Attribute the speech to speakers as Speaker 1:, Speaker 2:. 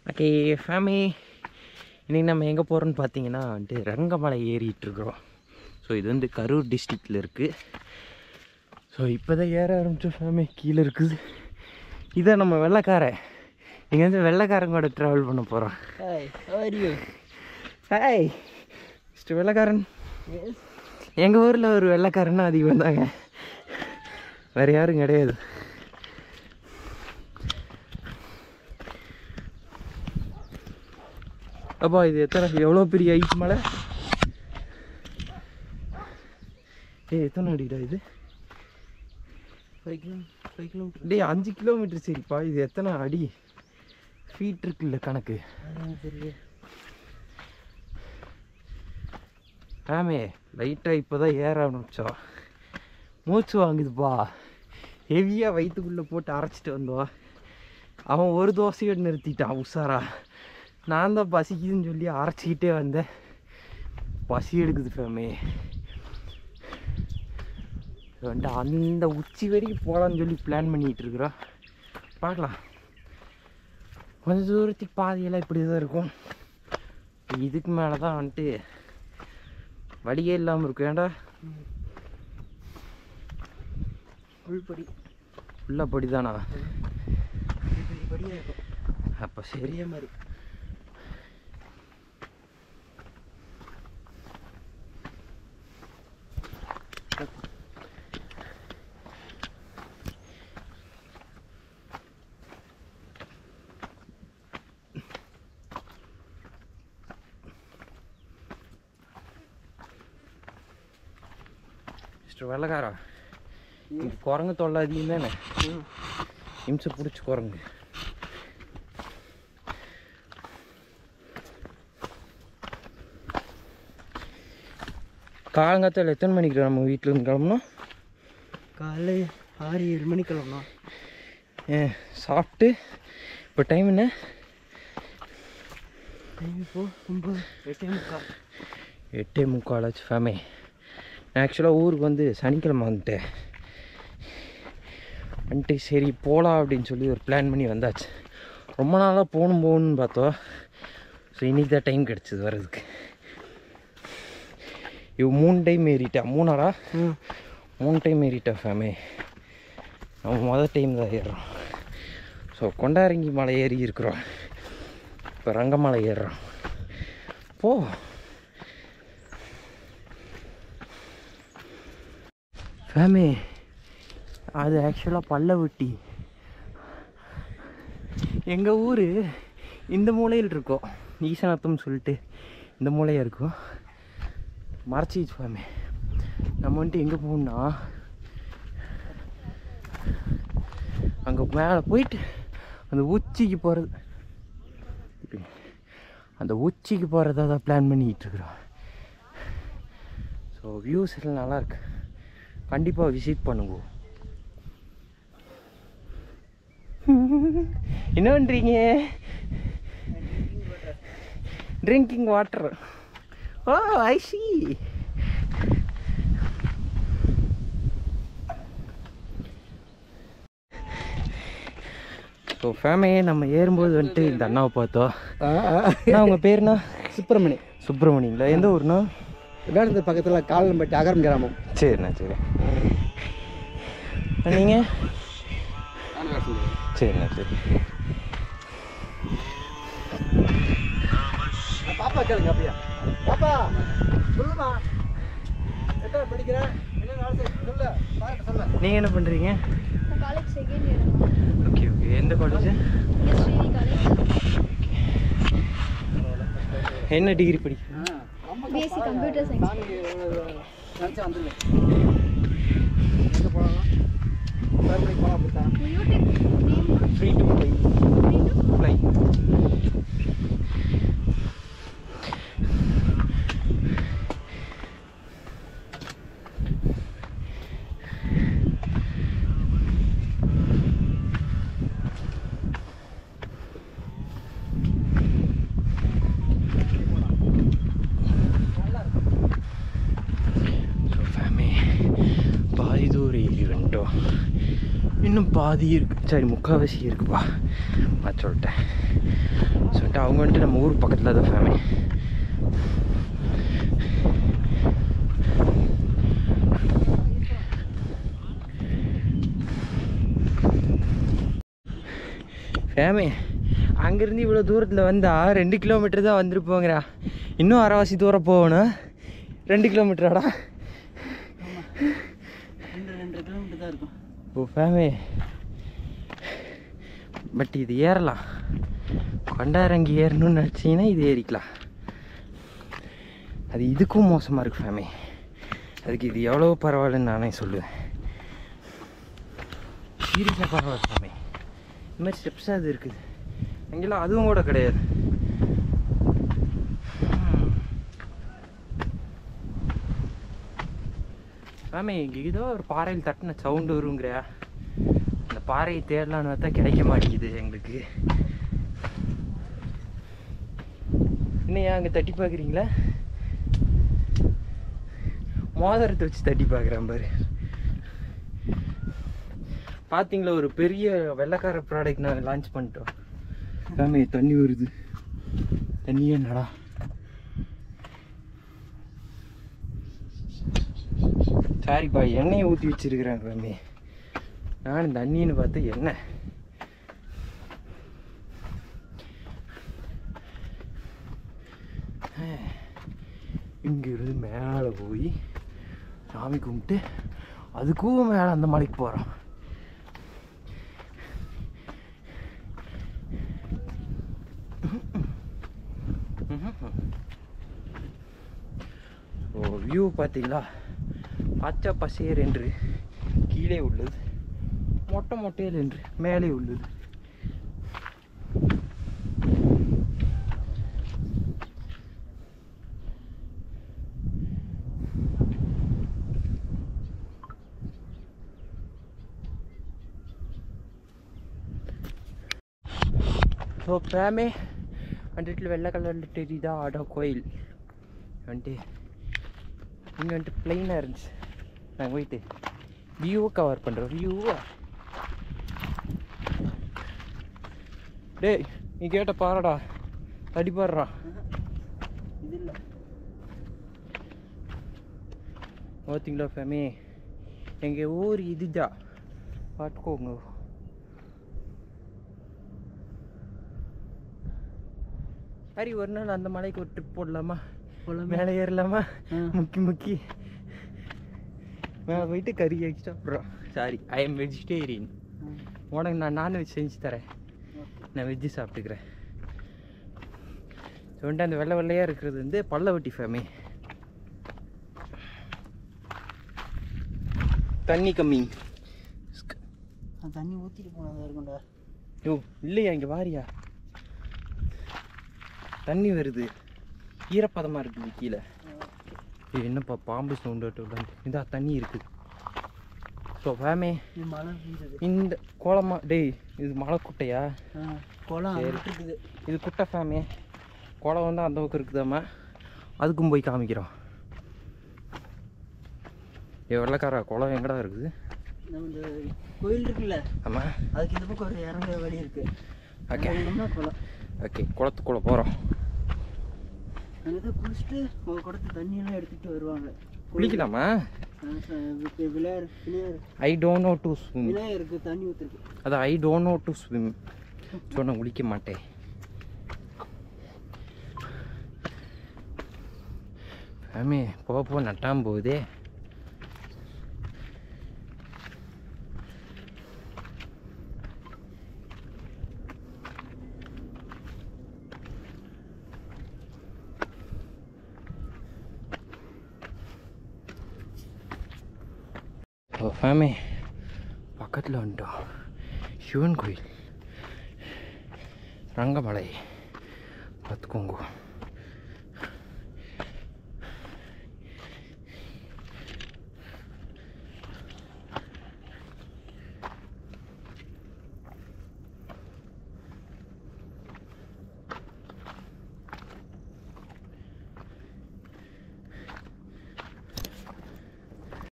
Speaker 1: Okay ஃபேமி இன்றைக்கி நம்ம எங்கே போகிறோன்னு பார்த்தீங்கன்னா வந்துட்டு ரங்கமலை ஏறிட்டு இருக்கிறோம் ஸோ இது வந்து கரூர் டிஸ்ட்ரிக்டில் இருக்குது ஸோ இப்போ தான் ஏற ஆரம்பிச்சோம் ஃபேமி கீழே இருக்குது இதான் நம்ம வெள்ளைக்காரன் இங்கே வந்து வெள்ளைக்காரன் கூட ட்ராவல் பண்ண போகிறோம்
Speaker 2: Hi, how are you?
Speaker 1: Hi mister வெள்ளைக்காரன் எங்கள் ஊரில் ஒரு வெள்ளைக்காரன்னா அதிகம் தாங்க வேறு யாரும் கிடையாது அப்பா இது எத்தனை எவ்வளோ பெரிய ஐஸ் மலை ஏய் எத்தனை அடிடா இது
Speaker 2: Five kilo- five kilometer.
Speaker 1: டேய் அஞ்சு கிலோமீட்டர் சரிப்பா இது எத்தனை அடி ஃபீட் இருக்குல்ல கணக்கு
Speaker 2: அதான் தெரியல.
Speaker 1: ஆமே லைட்டாக இப்போ தான் ஏற ஆரம்பிச்சோம் மூச்சு வாங்குதுப்பா ஹெவியாக வயிற்றுக்குள்ளே போட்டு அரைச்சிட்டு வந்தோம் அவன் ஒரு தோசையோடு நிறுத்திட்டான் உஷாரா நான் தான் பசிக்குதுன்னு சொல்லி அரைச்சிக்கிட்டே வந்தேன் பசி எடுக்குது ஃபேமே வந்துட்டு அந்த உச்சி வரைக்கும் போகலான்னு சொல்லி பிளான் பண்ணிகிட்டு இருக்கிறோம் பார்க்கலாம் கொஞ்சம் தூரத்துக்கு பாதையெல்லாம் இப்படி தான் இருக்கும் இதுக்கு மேலே தான் வந்துட்டு வழியே இல்லாமல் இருக்கும் ஏன்டா
Speaker 2: உள்படி
Speaker 1: ஃபுல்லாக படி தானா
Speaker 2: பெரிய பெரிய படியா இருக்கும்.
Speaker 1: அப்போ சரி
Speaker 2: பெரிய மாதிரி.
Speaker 1: மிஸ்டர் வெள்ளக்காரா இங்கே குரங்கு தொல்லை அதிகம் தானே
Speaker 2: ம்.
Speaker 1: இம்சை பிடிச்சி குரங்கு காலங்காத்தால் எத்தனை மணிக்கு நம்ம வீட்டிலேருந்து கிளம்பணும்
Speaker 2: காலை ஆறு ஏழு மணி கிளம்பணும்
Speaker 1: ஏ சாப்பிட்டு இப்போ டைம் என்ன
Speaker 2: டைம் இப்போ ஒம்பது எட்டே முக்கால்
Speaker 1: எட்டே முக்கால் ஆச்சு ஃபேமே நான் ஆக்சுவலாக ஊருக்கு வந்து சனிக்கிழமை வந்துட்டேன் வந்துட்டு சரி போகலாம் அப்படின்னு சொல்லி ஒரு பிளான் பண்ணி வந்தாச்சு ரொம்ப நாளாக போகணும் போகணும்னு பார்த்தோம் ஸோ இன்னைக்கு தான் டைம் கிடச்சிது வர்றதுக்கு இவ மூணு டைம் ஏறிட்டா மூணாரா
Speaker 2: ம்
Speaker 1: மூணு டைம் ஏறிட்டா ஃபேமே நம்ம மொதல் டைம் தான் ஏறுறோம் ஸோ கொண்டாரங்கி மலை ஏறி இருக்கிறோம் இப்போ ரங்கமலை ஏறுறோம் போ ஃபேமே அது ஆக்சுவலாக பல்லவட்டி எங்கள் ஊர் இந்த மூலையில் இருக்கும் ஈசனத்தம் சொல்லிட்டு இந்த மூலையாக இருக்கும் மறைச்சிச்சு ஃபேமே நம்ம வந்துட்டு எங்கே போகணும்னா அங்கே மேலே போயிட்டு அந்த உச்சிக்கு போகிறது அந்த உச்சிக்கு போகிறதா தான் பிளான் பண்ணிக்கிட்டு இருக்கிறோம் ஸோ வியூஸ் எல்லாம் நல்லா இருக்கு கண்டிப்பாக விசிட் பண்ணுங்க என்ன பண்ணுறீங்க drinking water oh I see so ஃபேமிலியே நம்ம ஏறும்போது வந்துட்டு இந்த அண்ணாவை பார்த்தோம் அண்ணா உங்கள் பேருண்ணா
Speaker 2: சுப்பிரமணி
Speaker 1: சுப்பிரமணியங்களா எந்த ஊர்ண்ணா
Speaker 2: வேடத்து பக்கத்தில் காலம்பட்டி அகரம் கிராமம்
Speaker 1: சரிண்ணா சரி நீங்கள் சரிண்ணா சரி
Speaker 2: பாப்பா கேளுங்க அப்படியா பாப்பா சொல்லுமா எத்தனை படிக்கிறேன் என்ன வேலை செய்ய சொல்லு பாருங்க சொல்லு
Speaker 1: நீங்கள் என்ன பண்ணுறீங்க
Speaker 3: college second year
Speaker 1: okay okay எந்த காலேஜ்
Speaker 3: இங்கே ஸ்ரீனி காலேஜ்
Speaker 1: என்ன டிகிரி படிக்க
Speaker 3: பிஎஸ்சி கம்ப்யூட்டர் சயின்ஸ்
Speaker 2: நினச்சா வந்துடல எங்கே போகலாம் ஃபேமிலி போகலாம் அப்படித்தான்
Speaker 3: YouTube name
Speaker 1: free to fly fly so ஃபேமி பாதி தூரம் ஏறி வந்துட்டோம் இன்னும் பாதி இருக்கு சரி முக்கால்வாசி இருக்குப்பா நான் சொல்லிட்டேன் ஸோ பட் அவங்க வந்துட்டு நம்ம ஊர் பக்கத்தில் தான் ஃபேமிலி ஃபேமி அங்கேருந்து இவ்வளோ தூரத்தில் வந்தா ரெண்டு கிலோமீட்டர் தான் வந்திருப்போங்கிறா இன்னும் அரைவாசி தூரம் போகணும் ரெண்டு கிலோமீட்டராடா
Speaker 2: ரெண்டு ரெண்டு கிலோமீட்டர் தான் இருக்கும்
Speaker 1: ஓ ஃபேமி பட் இது ஏறலாம் கொண்டாரங்கி ஏறணும்னு நினச்சிங்கன்னா இது ஏறிக்கலாம் அது இதுக்கும் மோசமாக இருக்கு ஃபேமி அதுக்கு இது எவ்வளோ பரவாயில்லன்னு நானே சொல்லுவேன் சீரியஸாக பரவாயில்ல ஃபேமி இந்த மாதிரி ஸ்டெப்ஸாக அது இருக்குது அங்கெல்லாம் அதுவும் கூட கிடையாது ஃபேமி இங்கே ஏதோ ஒரு பாறையில் தட்டின சவுண்டு வருங்கிறியா அந்த பாறையை தேடலான்னு பார்த்தா கிடைக்க மாட்டேங்குது எங்களுக்கு இன்னும் அங்கே தட்டி பார்க்குறீங்களா மோதிரத்தை வச்சு தட்டி பார்க்குறேன் பாரு பார்த்தீங்களா ஒரு பெரிய வெள்ளைக்கார ப்ராடக்ட் நாங்கள் லான்ச் பண்ணிட்டோம் ஃபேமி தண்ணி வருது தண்ணியே நடா சாரிப்பா எண்ணெயை ஊற்றி வச்சிருக்கிறேன் ஃபேமி நான் தண்ணின்னு பார்த்து எண்ணெய் இங்கிருந்து மேலே போய் சாமி கும்பிட்டு அதுக்கும் மேலே அந்த மலைக்கு போகிறோம் ஓ வியூ பார்த்தீங்களா பச்சை பசேர் என்று கீழே உள்ளது மொட்டை மொட்டையில் என்று மேலே உள்ளது ஸோ பிரேமே வந்துட்டு வெள்ளை கலரில் தெரியுதா ஆடா கோயில் வந்துட்டு இங்கே வந்துட்டு பிளெயினாக இருந்துச்சு நாங்கள் போயிட்டு வியூவை கவர் பண்ணுறோம் வியூவா டேய் நீ கேட்ட பாருடா தடி பாடுறா
Speaker 2: இது இல்லை
Speaker 1: பார்த்தீங்களா ஃபேமி எங்கள் ஊர் இதுதான் பார்த்துக்கோங்க சரி ஒரு நாள் அந்த மலைக்கு ஒரு ட்ரிப் போடலாமா
Speaker 2: போலாமே.
Speaker 1: மேலே ஏறலாமா
Speaker 2: ஆ.
Speaker 1: முக்கி முக்கி மேலே போயிட்டு கறி எக்ஸ்ட்ரா அப்புறம் சாரி ஐ எம் வெஜிடேரியன் உனக்கு நான் நான்வெஜ் செஞ்சு தரேன் நான் வெஜ்ஜு சாப்பிட்டுக்கிறேன் சொல்லிட்டு அந்த வெள்ளை வெள்ளையாக இருக்கிறது வந்து பல்லவட்டி ஃபேமி தண்ணி கம்மி
Speaker 2: தண்ணி ஊற்றிட்டு போனதா இருக்கும்டா
Speaker 1: யோ இல்லையா இங்கே வாரியா தண்ணி வருது ஈரப்பதமாக இருக்குது கீழே ஏய், என்னப்பா பாம்பு சவுண்டு இதா தண்ணி இருக்குது ஸோ ஃபேமே
Speaker 2: இது மழை பெஞ்சது
Speaker 1: இந்த கோலமா டேய் இது மலை குட்டையா
Speaker 2: ஆ குளம்
Speaker 1: சரி.
Speaker 2: அங்கிட்டு இருக்குது
Speaker 1: இது குட்டை ஃபேமே குளம் வந்து அந்த பக்கம் இருக்குதாம்மா அதுக்கும் போய் காமிக்கிறோம் ஏ வெள்ளக்காரா குளம் எங்கடா இருக்குது
Speaker 2: நம்ம இந்த கோயில் இருக்குல்ல
Speaker 1: ஆமாம்
Speaker 2: அதுக்கு இந்த பக்கம் ஒரு இறங்க வழி இருக்கு
Speaker 1: ஓகே
Speaker 2: அங்க வந்தோம்னா குளம்
Speaker 1: ஓகே குளத்துக்குள்ளே போகிறோம்
Speaker 2: அங்கே தான் குளிச்சுட்டு ஒரு குடத்து தண்ணியெல்லாம் எடுத்துகிட்டு வருவாங்க
Speaker 1: குளிக்கலாமா
Speaker 2: ஆ, ச- வி- Vinayagar Vinayagar
Speaker 1: I don't know to swim
Speaker 2: விநாயகருக்கு தண்ணி ஊற்றுருக்கு
Speaker 1: அது I don't know to swim so நான் குளிக்க மாட்டேன் ஃபேமி போக போக நட்டாம போகுதே ஓ ஃபேமி பக்கத்தில் வந்துட்டோம் சிவன் கோயில் ரங்கமலை பார்த்துக்கோங்க